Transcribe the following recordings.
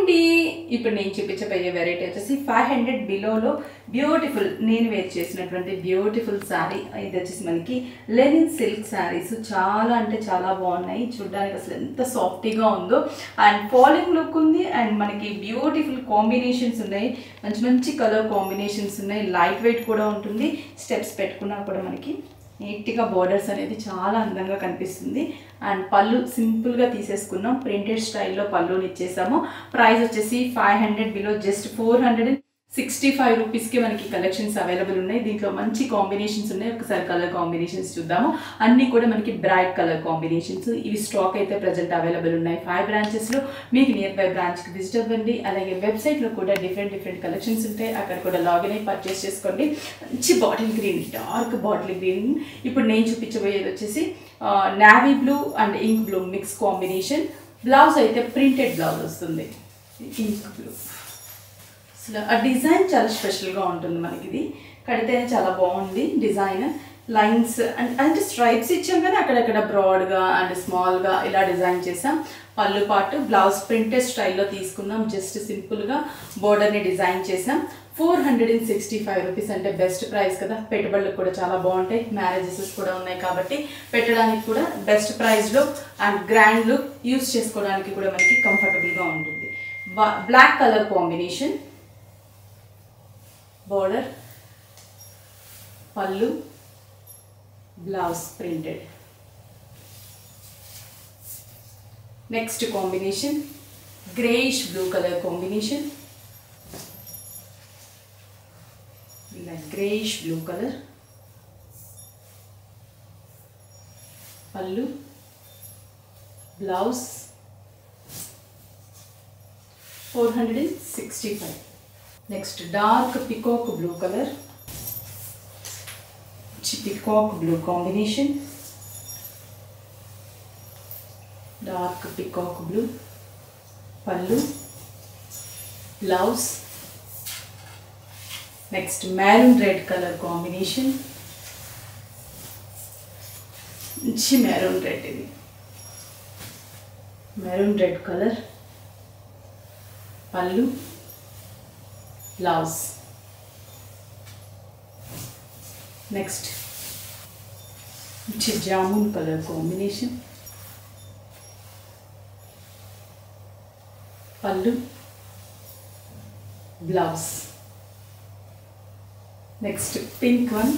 అండి ఇప్పుడు నేను చూపించబోయే వెరైటీ వచ్చేసి ఫైవ్ హండ్రెడ్ బిలోలో బ్యూటిఫుల్ నేను వేర్ చేసినటువంటి బ్యూటిఫుల్ శారీ ఇది వచ్చేసి మనకి లెనిన్ సిల్క్ శారీస్ చాలా అంటే చాలా బాగున్నాయి చూడడానికి అసలు ఎంత సాఫ్టీగా ఉందో అండ్ ఫాలింగ్ లుక్ ఉంది అండ్ మనకి బ్యూటిఫుల్ కాంబినేషన్స్ ఉన్నాయి మంచి మంచి కలర్ కాంబినేషన్స్ ఉన్నాయి లైట్ వెయిట్ కూడా ఉంటుంది స్టెప్స్ పెట్టుకున్నా కూడా మనకి నీట్గా బోర్డర్స్ అనేది చాలా అందంగా కనిపిస్తుంది అండ్ పళ్ళు సింపుల్గా తీసేసుకున్నాం ప్రింటెడ్ స్టైల్లో పళ్ళుని ఇచ్చేసాము ప్రైస్ వచ్చేసి five hundred below just four hundred sixty five రూపీస్కి మనకి కలెక్షన్స్ అవైలబుల్ ఉన్నాయి దీంట్లో మంచి కాంబినేషన్స్ ఉన్నాయి ఒకసారి కలర్ కాంబినేషన్స్ చూద్దాము అన్నీ కూడా మనకి బ్రైట్ కలర్ కాంబినేషన్స్ ఇవి స్టాక్ అయితే ప్రజెంట్ అవైలబుల్ ఉన్నాయి ఫైవ్ బ్రాంచెస్లో మీకు నియర్ బై బ్రాంచ్కి విజిట్ అవ్వండి అలాగే వెబ్సైట్లో కూడా డిఫరెంట్ డిఫరెంట్ కలెక్షన్స్ ఉంటాయి అక్కడ కూడా లాగిన్ అయ్యి పర్చేస్ చేసుకోండి మంచి bottle green dark bottle green ఇప్పుడు నేను చూపించబోయేది వచ్చేసి navy blue and ink blue mix combination blouse అయితే ప్రింటెడ్ బ్లౌజ్ వస్తుంది ఇంక్ బ్లూ అసలు ఆ డిజైన్ చాలా స్పెషల్గా ఉంటుంది మనకి ఇది కడితేనే చాలా బాగుంది డిజైన్ లైన్స్ అండ్ అంటే స్ట్రైప్స్ ఇచ్చాం కానీ అక్కడక్కడ బ్రాడ్గా అండ్ స్మాల్గా ఇలా డిజైన్ చేసాం పళ్ళు పాటు బ్లౌజ్ ప్రింటెడ్ స్టైల్లో తీసుకున్నాం జస్ట్ సింపుల్గా బోర్డర్ని డిజైన్ చేసాం four hundred and sixty five rupees అంటే బెస్ట్ ప్రైస్ కదా పెట్టుబడులకు కూడా చాలా బాగుంటాయి మ్యారేజెస్ కూడా ఉన్నాయి కాబట్టి పెట్టడానికి కూడా బెస్ట్ ప్రైస్లో అండ్ గ్రాండ్ లుక్ యూస్ చేసుకోవడానికి కూడా మనకి కంఫర్టబుల్గా ఉంటుంది బ్లాక్ కలర్ కాంబినేషన్ బోర్డర్ పళ్ళు blouse printed next combination greyish blue colour combination ఇలా గ్రేయిష్ బ్లూ కలర్ పళ్ళు blouse four hundred and sixty five next dark peacock blue colour peacock blue combination dark peacock blue పళ్ళు blouse next maroon red colour combination మంచి maroon red ఇది maroon red colour పళ్ళు blouse next మంచి jamun colour combination పళ్ళు blouse next pink one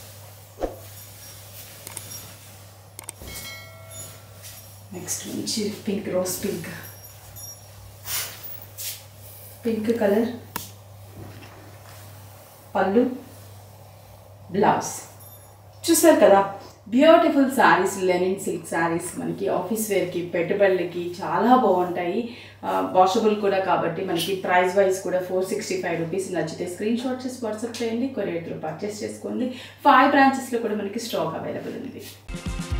next మంచి pink rose pink pink colour పళ్ళు blouse చూసారు కదా beautiful saris linen silk saris మనకి ఆఫీస్ వేర్కి పెట్టుబడులకి చాలా బాగుంటాయి వాషబుల్ కూడా కాబట్టి మనకి ప్రైస్ వైజ్ కూడా ఫోర్ సిక్స్టీ ఫైవ్ రూపీస్ నచ్చితే స్క్రీన్ షాట్ చేసి వాట్సాప్ చేయండి కొరియర్ త్రూ పర్చేస్ చేసుకోండి ఫైవ్ బ్రాంచెస్లో కూడా మనకి స్టాక్ అవైలబుల్ ఉంది